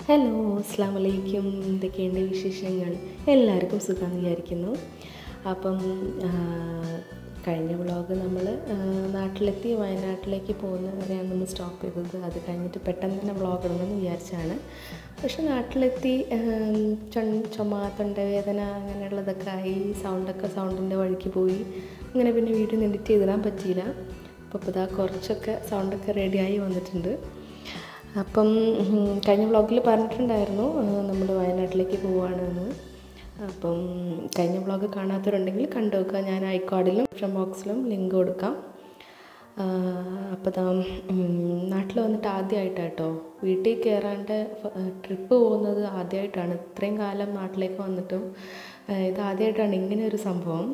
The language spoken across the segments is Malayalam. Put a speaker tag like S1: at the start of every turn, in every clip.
S1: ഹലോ അസ്സാം വലൈക്കും എന്തൊക്കെയുണ്ട് വിശേഷങ്ങൾ എല്ലാവർക്കും സുഖമെന്ന് വിചാരിക്കുന്നു അപ്പം ആ, കഴിഞ്ഞ വ്ളോഗ് നമ്മൾ നാട്ടിലെത്തി വയനാട്ടിലേക്ക് പോകുന്നവരെയാണ് നമ്മൾ സ്റ്റോപ്പ് ചെയ്തത് അത് കഴിഞ്ഞിട്ട് പെട്ടെന്ന് തന്നെ വ്ളോഗ് ഇടണമെന്ന് വിചാരിച്ചാണ് പക്ഷെ നാട്ടിലെത്തി ഉം, ചൊ- ചുമ തൊണ്ടവേദന അങ്ങനെയുള്ളതൊക്കെ ആയി സൗണ്ടൊക്കെ സൗണ്ടിൻ്റെ വഴിക്ക് പോയി അങ്ങനെ പിന്നെ വീഡിയോ എഡിറ്റ് ചെയ്തിടാൻ പറ്റിയില്ല അപ്പോൾ ഇപ്പോൾ ഇതാ കുറച്ചൊക്കെ സൗണ്ടൊക്കെ റെഡിയായി വന്നിട്ടുണ്ട് അപ്പം ഉം, കഴിഞ്ഞ വ്ളോഗിൽ പറഞ്ഞിട്ടുണ്ടായിരുന്നു നമ്മൾ വയനാട്ടിലേക്ക് പോവുകയാണ് എന്ന് അപ്പം കഴിഞ്ഞ വ്ളോഗ് കാണാത്തവരുണ്ടെങ്കിൽ കണ്ടു നോക്കുക ഞാൻ ഐക്കാർഡിലും ഡിസ്ക്രിപ്ഷൻ ബോക്സിലും ലിങ്ക് കൊടുക്കാം അപ്പോൾ ദാ നാട്ടിൽ വന്നിട്ട് ആദ്യമായിട്ടാണ് കേട്ടോ വീട്ടിൽ കയറാണ്ട് ട്രിപ്പ് പോകുന്നത് ആദ്യമായിട്ടാണ് ഇത്രയും കാലം നാട്ടിലേക്ക് വന്നിട്ടും ആ, ഇത് ആദ്യമായിട്ടാണ് ഇങ്ങനെ ഒരു സംഭവം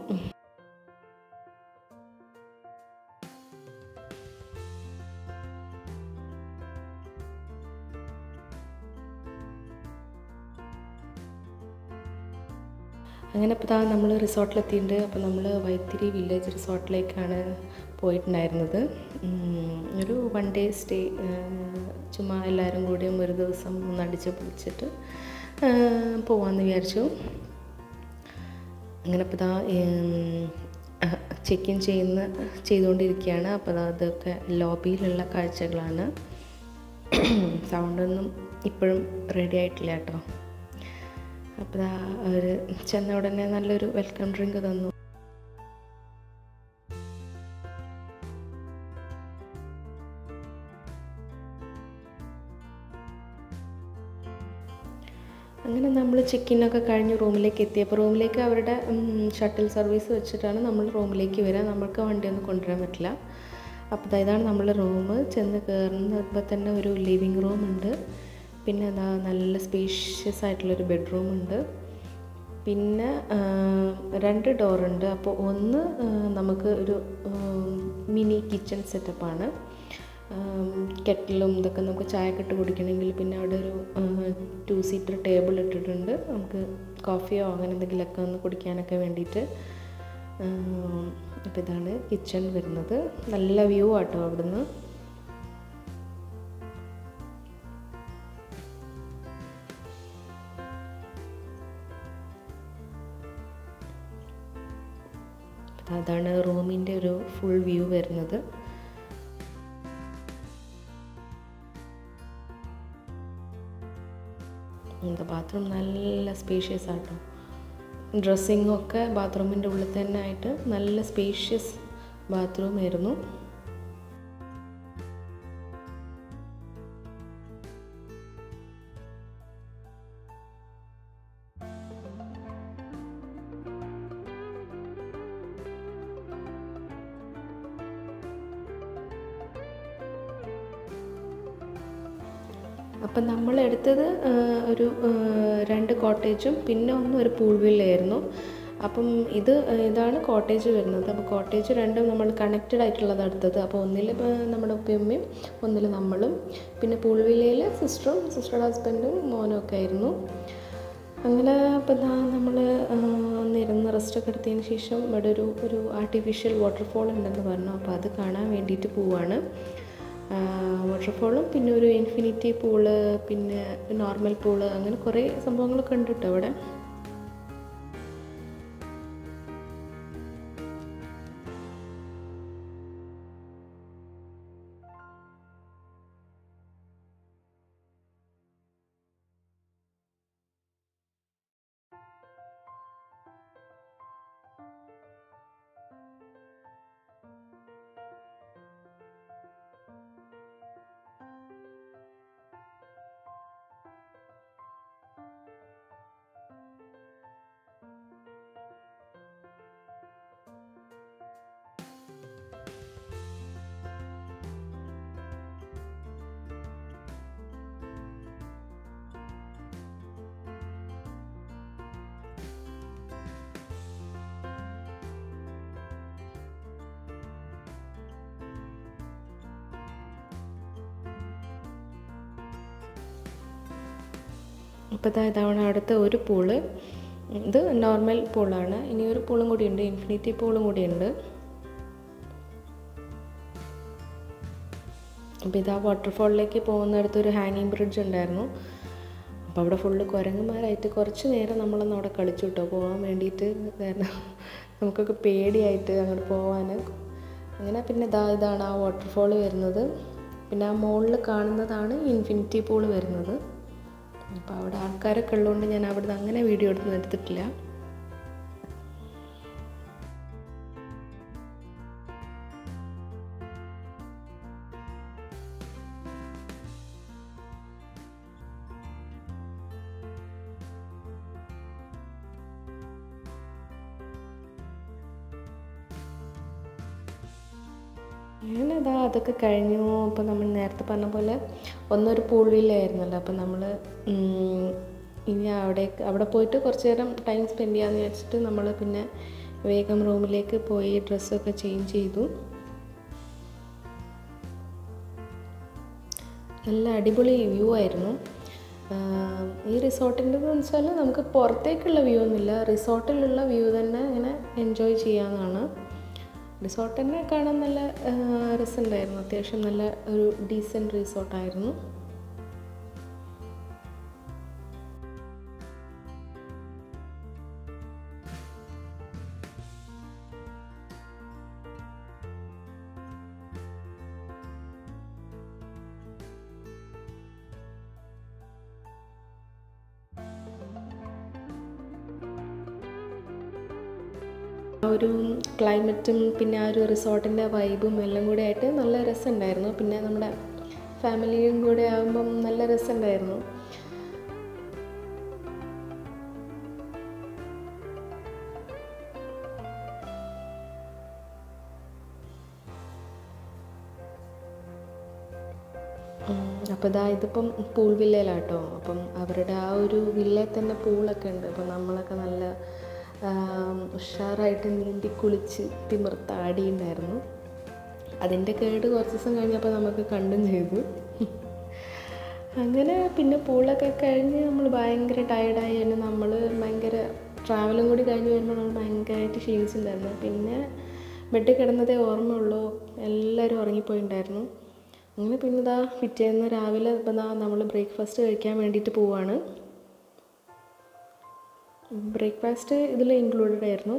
S1: അങ്ങനെ ഇപ്പോൾ താ നമ്മൾ റിസോർട്ടിലെത്തിയിട്ടുണ്ട് അപ്പോൾ നമ്മൾ വൈത്തിരി വില്ലേജ് റിസോർട്ടിലേക്കാണ് പോയിട്ടുണ്ടായിരുന്നത് ഉം, ഒരു വൺ ഡേ സ്റ്റേ ചുമ്മാ എല്ലാവരും കൂടിയും ഒരു ദിവസം ഒന്ന് അടിച്ച് പൊളിച്ചിട്ട് ആ, പോവാമെന്ന് വിചാരിച്ചു അങ്ങനെ ഇപ്പോൾ ദാ ചെക്ക് ഇൻ ചെയ്യുന്ന ചെയ്തുകൊണ്ടിരിക്കുകയാണ് അപ്പോൾ ദാ അതൊക്കെ ലോബിയിലുള്ള കാഴ്ചകളാണ് സൗണ്ടൊന്നും ഇപ്പോഴും റെഡി ആയിട്ടില്ല കേട്ടോ അപ്പോൾ അവർ ചെന്ന ഉടനെ നല്ലൊരു വെൽക്കം ഡ്രിങ്ക് തന്നു അങ്ങനെ നമ്മൾ ചെക്കിനൊക്കെ കഴിഞ്ഞ് റൂമിലേക്ക് എത്തിയപ്പോൾ റൂമിലേക്ക് അവരുടെ ഷട്ടിൽ സർവീസ് വെച്ചിട്ടാണ് നമ്മൾ റൂമിലേക്ക് വരിക നമ്മൾക്ക് വണ്ടിയൊന്നും കൊണ്ടുവരാൻ പറ്റില്ല അപ്പോൾ ദാ ഇതാണ് നമ്മളെ റൂം ചെന്ന് കയറുന്നപ്പോൾ തന്നെ ഒരു ലിവിങ് റൂം ഉണ്ട് പിന്നെ അതാ നല്ല സ്പേഷ്യസ് ആയിട്ടുള്ളൊരു ബെഡ്റൂം ഉണ്ട് പിന്നെ ആ, രണ്ട് ഡോറുണ്ട് അപ്പോൾ ഒന്ന് ആ, നമുക്ക് ഒരു മിനി കിച്ചൺ സെറ്റപ്പാണ് കെറ്റിലും ഇതൊക്കെ നമുക്ക് ചായ ഇട്ട് കുടിക്കണമെങ്കിൽ പിന്നെ അവിടെ ഒരു ടു സീറ്റർ ടേബിൾ ഇട്ടിട്ടുണ്ട് നമുക്ക് കോഫിയോ അങ്ങനെ എന്തെങ്കിലുമൊക്കെ ഒന്ന് കുടിക്കാനൊക്കെ വേണ്ടിയിട്ട് അപ്പോൾ ഇതാണ് കിച്ചൺ വരുന്നത് നല്ല വ്യൂ ആട്ടോ അവിടുന്ന് അതാണ് റൂമിൻ്റെ ഒരു ഫുൾ വ്യൂ വരുന്നത് എന്താ ബാത്റൂം നല്ല സ്പേഷ്യസ് ആട്ടോ ഡ്രസ്സിങ്ങും ഒക്കെ ബാത്റൂമിൻ്റെ ഉള്ളിൽ തന്നെ ആയിട്ട് നല്ല സ്പേഷ്യസ് ബാത്റൂം ആയിരുന്നു അപ്പം നമ്മൾ എടുത്തത് ആ, ഒരു ആ, രണ്ട് കോട്ടേജും പിന്നെ ഒന്ന് ഒരു പൂൾ വില്ലയായിരുന്നു അപ്പം ഇത് ആ, ഇതാണ് കോട്ടേജ് വരുന്നത് അപ്പോൾ കോട്ടേജ് രണ്ടും നമ്മൾ കണക്റ്റഡ് ആയിട്ടുള്ളത് എടുത്തത് അപ്പോൾ ഒന്നിൽ നമ്മുടെ ഉപ്പയമ്മയും ഒന്നിൽ നമ്മളും പിന്നെ പൂൾ വില്ലയിൽ സിസ്റ്ററും സിസ്റ്ററുടെ ഹസ്ബൻഡും മോനും ഒക്കെ ആയിരുന്നു അങ്ങനെ അപ്പോൾ ദാ നമ്മൾ ഒന്നിരുന്ന് റെസ്റ്റൊക്കെ എടുത്തതിന് ശേഷം ഇവിടെ ഒരു ഒരു ആർട്ടിഫിഷ്യൽ വാട്ടർഫോൾ ഉണ്ടെന്ന് പറഞ്ഞു അപ്പോൾ അത് കാണാൻ വേണ്ടിയിട്ട് പോവാണ് വാട്ടർഫോളും പിന്നെ ഒരു ഇൻഫിനിറ്റി പൂള് പിന്നെ നോർമൽ പൂള് അങ്ങനെ കുറേ സംഭവങ്ങളൊക്കെ ഉണ്ട് കേട്ടോ അവിടെ ഇപ്പോൾ ഇതാ ഇതാണ് അടുത്ത ഒരു പൂള് ഇത് നോർമൽ പൂളാണ് ഇനി ഒരു പൂളും കൂടിയുണ്ട് ഇൻഫിനിറ്റി പൂളും കൂടിയുണ്ട് അപ്പോൾ ഇത് ആ വാട്ടർഫോളിലേക്ക് പോകുന്നിടത്ത് ഒരു ഹാങ്ങിങ് ബ്രിഡ്ജ് ഉണ്ടായിരുന്നു അപ്പോൾ അവിടെ ഫുള്ള് കുരങ്ങന്മാരായിട്ട് കുറച്ച് നേരം നമ്മളൊന്ന് അവിടെ കളിച്ചു കേട്ടോ പോകാൻ വേണ്ടിയിട്ട് കാരണം നമുക്കൊക്കെ പേടിയായിട്ട് അങ്ങോട്ട് പോകാൻ അങ്ങനെ പിന്നെ ഇതാ ഇതാണ് ആ വാട്ടർഫോൾ വരുന്നത് പിന്നെ ആ മുകളിൽ കാണുന്നതാണ് ഇൻഫിനിറ്റി പൂൾ വരുന്നത് അപ്പോൾ അവിടെ ആൾക്കാരൊക്കെ ഉള്ളതുകൊണ്ട് ഞാൻ അവിടുന്ന് അങ്ങനെ വീഡിയോ എടുത്ത് എടുത്തിട്ടില്ല അങ്ങനെ അതാ അതൊക്കെ കഴിഞ്ഞു അപ്പോൾ നമ്മൾ നേരത്തെ പറഞ്ഞ പോലെ ഒന്നൊരു പൂൾ വില്ലായിരുന്നല്ലോ അപ്പോൾ നമ്മൾ ഇനി അവിടെ അവിടെ പോയിട്ട് കുറച്ച് നേരം ടൈം സ്പെൻഡ് ചെയ്യാമെന്ന് വിചാരിച്ചിട്ട് നമ്മൾ പിന്നെ വേഗം റൂമിലേക്ക് പോയി ഡ്രസ്സൊക്കെ ചേഞ്ച് ചെയ്തു നല്ല അടിപൊളി വ്യൂ ആയിരുന്നു ഈ റിസോർട്ടിൻ്റെ എന്ന് വെച്ചാൽ നമുക്ക് പുറത്തേക്കുള്ള വ്യൂ ഒന്നുമില്ല റിസോർട്ടിലുള്ള വ്യൂ തന്നെ ഇങ്ങനെ എൻജോയ് ചെയ്യാവുന്നതാണ് റിസോർട്ട് തന്നെ കാണാൻ നല്ല രസമുണ്ടായിരുന്നു അത്യാവശ്യം നല്ല ഒരു ഡീസൻറ്റ് റിസോർട്ടായിരുന്നു ആ ഒരു ക്ലൈമറ്റും പിന്നെ ആ ഒരു റിസോർട്ടിൻ്റെ വൈബും എല്ലാം കൂടെ ആയിട്ട് നല്ല രസമുണ്ടായിരുന്നു പിന്നെ നമ്മുടെ ഫാമിലിയും കൂടെ ആകുമ്പം നല്ല രസമുണ്ടായിരുന്നു അപ്പോൾ ഇതാ ഇതിപ്പം പൂൾ വില്ലയിലാട്ടോ അപ്പം അവരുടെ ആ ഒരു വില്ലയിൽ തന്നെ പൂളൊക്കെ ഉണ്ട് അപ്പം നമ്മളൊക്കെ നല്ല ഉഷാറായിട്ട് നീന്തി കുളിച്ച് തിമിർത്താടിയുണ്ടായിരുന്നു അതിൻ്റെ കേട് കുറച്ച് ദിവസം കഴിഞ്ഞപ്പോൾ നമുക്ക് കണ്ടും ചെയ്തു അങ്ങനെ പിന്നെ പൂളൊക്കെ കഴിഞ്ഞ് നമ്മൾ ഭയങ്കര ടയർഡായി തന്നെ നമ്മൾ ഭയങ്കര ട്രാവലും കൂടി കഴിഞ്ഞ് വരുമ്പോൾ നമ്മൾ ഭയങ്കരമായിട്ട് ക്ഷീണിച്ചിട്ടുണ്ടായിരുന്നു പിന്നെ ബെഡിൽ കിടന്നതേ ഓർമ്മയുള്ളൂ എല്ലാവരും ഉറങ്ങിപ്പോയിട്ടുണ്ടായിരുന്നു അങ്ങനെ പിന്നെ ഇതാ പിറ്റേന്ന് രാവിലെ ഇപ്പം ഇതാ നമ്മൾ ബ്രേക്ക്ഫാസ്റ്റ് കഴിക്കാൻ വേണ്ടിയിട്ട് പോവാണ് ബ്രേക്ക്ഫാസ്റ്റ് ഇതിൽ ഇൻക്ലൂഡഡ് ആയിരുന്നു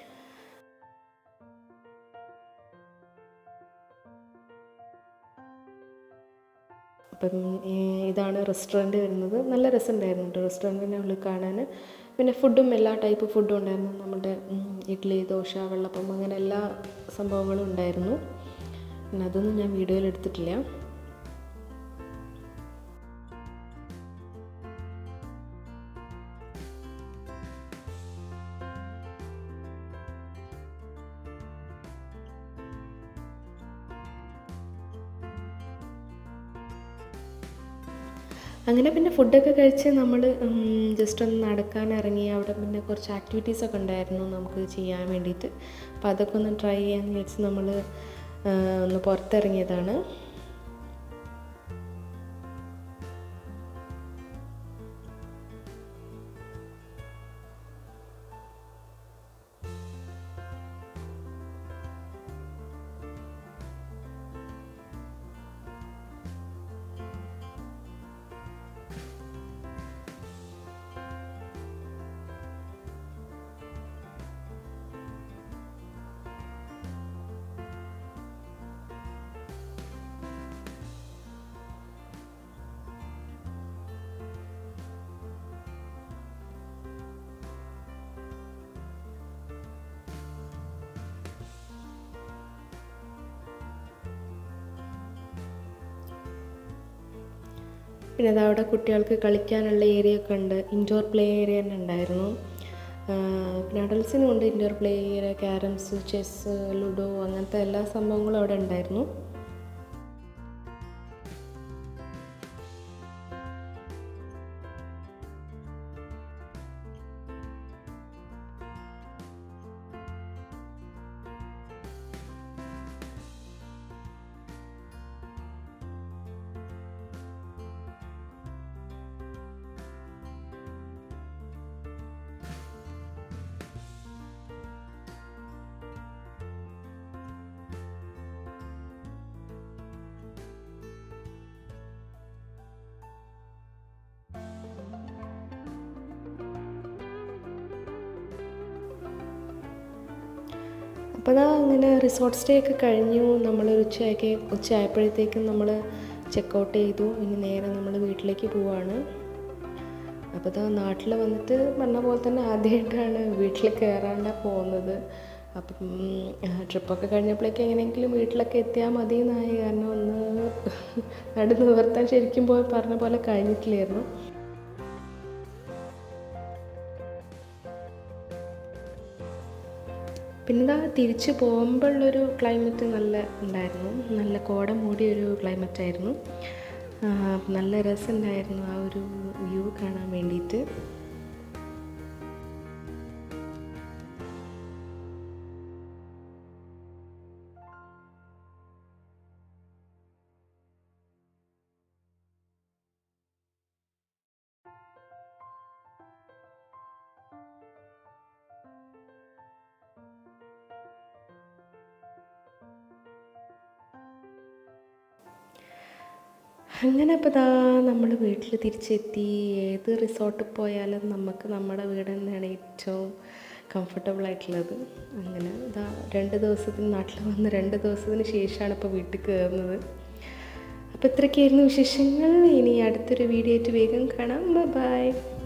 S1: അപ്പം ഇതാണ് റെസ്റ്റോറൻറ്റ് വരുന്നത് നല്ല രസമുണ്ടായിരുന്നു കേട്ടോ റെസ്റ്റോറൻറ്റിൻ്റെ ഉള്ളിൽ കാണാൻ പിന്നെ ഫുഡും എല്ലാ ടൈപ്പ് ഫുഡും ഉണ്ടായിരുന്നു നമ്മുടെ ഇഡ്ഡലി ദോശ വെള്ളപ്പം അങ്ങനെ എല്ലാ സംഭവങ്ങളും ഉണ്ടായിരുന്നു പിന്നെ അതൊന്നും ഞാൻ വീഡിയോയിൽ എടുത്തിട്ടില്ല അങ്ങനെ പിന്നെ ഫുഡൊക്കെ കഴിച്ച് നമ്മൾ ജസ്റ്റ് ഒന്ന് നടക്കാൻ ഇറങ്ങി അവിടെ പിന്നെ കുറച്ച് ആക്ടിവിറ്റീസ് ഒക്കെ ഉണ്ടായിരുന്നു നമുക്ക് ചെയ്യാൻ വേണ്ടിയിട്ട് അപ്പോൾ അതൊക്കെ ഒന്ന് ട്രൈ ചെയ്യാമെന്ന് വിചാരിച്ച് നമ്മൾ ഒന്ന് പുറത്തിറങ്ങിയതാണ് പിന്നെ അതവിടെ കുട്ടികൾക്ക് കളിക്കാനുള്ള ഏരിയ ഒക്കെ ഉണ്ട് ഇൻഡോർ പ്ലേ ഏരിയ തന്നെ ഉണ്ടായിരുന്നു പിന്നെ അഡൽസിനും ഉണ്ട് indoor play area carroms chess ludo അങ്ങനത്തെ എല്ലാ സംഭവങ്ങളും അവിടെ ഉണ്ടായിരുന്നു അപ്പോൾ അതാ അങ്ങനെ റിസോർട്ട് സ്റ്റേ ഒക്കെ കഴിഞ്ഞു നമ്മൾ ഉച്ചയൊക്കെ ഉച്ചയായപ്പോഴത്തേക്കും നമ്മൾ ചെക്കൗട്ട് ചെയ്തു ഇനി നേരെ നമ്മൾ വീട്ടിലേക്ക് പോവാണ് അപ്പോൾ ഇതാ നാട്ടിൽ വന്നിട്ട് പറഞ്ഞ പോലെ തന്നെ ആദ്യമായിട്ടാണ് വീട്ടിൽ കയറാണ്ട് പോകുന്നത് അപ്പം ട്രിപ്പൊക്കെ കഴിഞ്ഞപ്പോഴേക്കും എങ്ങനെയെങ്കിലും വീട്ടിലൊക്കെ എത്തിയാൽ മതി എന്നായി കാരണം ഒന്ന് നടു നിവർത്താൻ ശരിക്കും പോയി പറഞ്ഞ പോലെ കഴിഞ്ഞിട്ടില്ലായിരുന്നു പിന്നെ ഇതാ തിരിച്ച് പോകുമ്പോഴുള്ളൊരു ക്ലൈമറ്റ് നല്ല ഉണ്ടായിരുന്നു നല്ല കോട മൂടിയ ഒരു ക്ലൈമറ്റ് ആയിരുന്നു നല്ല രസമുണ്ടായിരുന്നു ആ ഒരു വ്യൂ കാണാൻ വേണ്ടിയിട്ട് അങ്ങനെ അപ്പോൾ ദാ നമ്മൾ വീട്ടിൽ തിരിച്ചെത്തി ഏത് റിസോർട്ടിൽ പോയാലും നമുക്ക് നമ്മുടെ വീട് തന്നെയാണ് ഏറ്റവും കംഫർട്ടബിൾ ആയിട്ടുള്ളത് അങ്ങനെ ഇതാ രണ്ട് ദിവസത്തിന് നാട്ടിൽ വന്ന് രണ്ട് ദിവസത്തിന് ശേഷമാണ് ഇപ്പോൾ വീട്ടിൽ കയറുന്നത് അപ്പോൾ ഇത്രയൊക്കെയായിരുന്നു വിശേഷങ്ങൾ ഇനി അടുത്തൊരു വീഡിയോ ആയിട്ട് വേഗം കാണാം ബൈ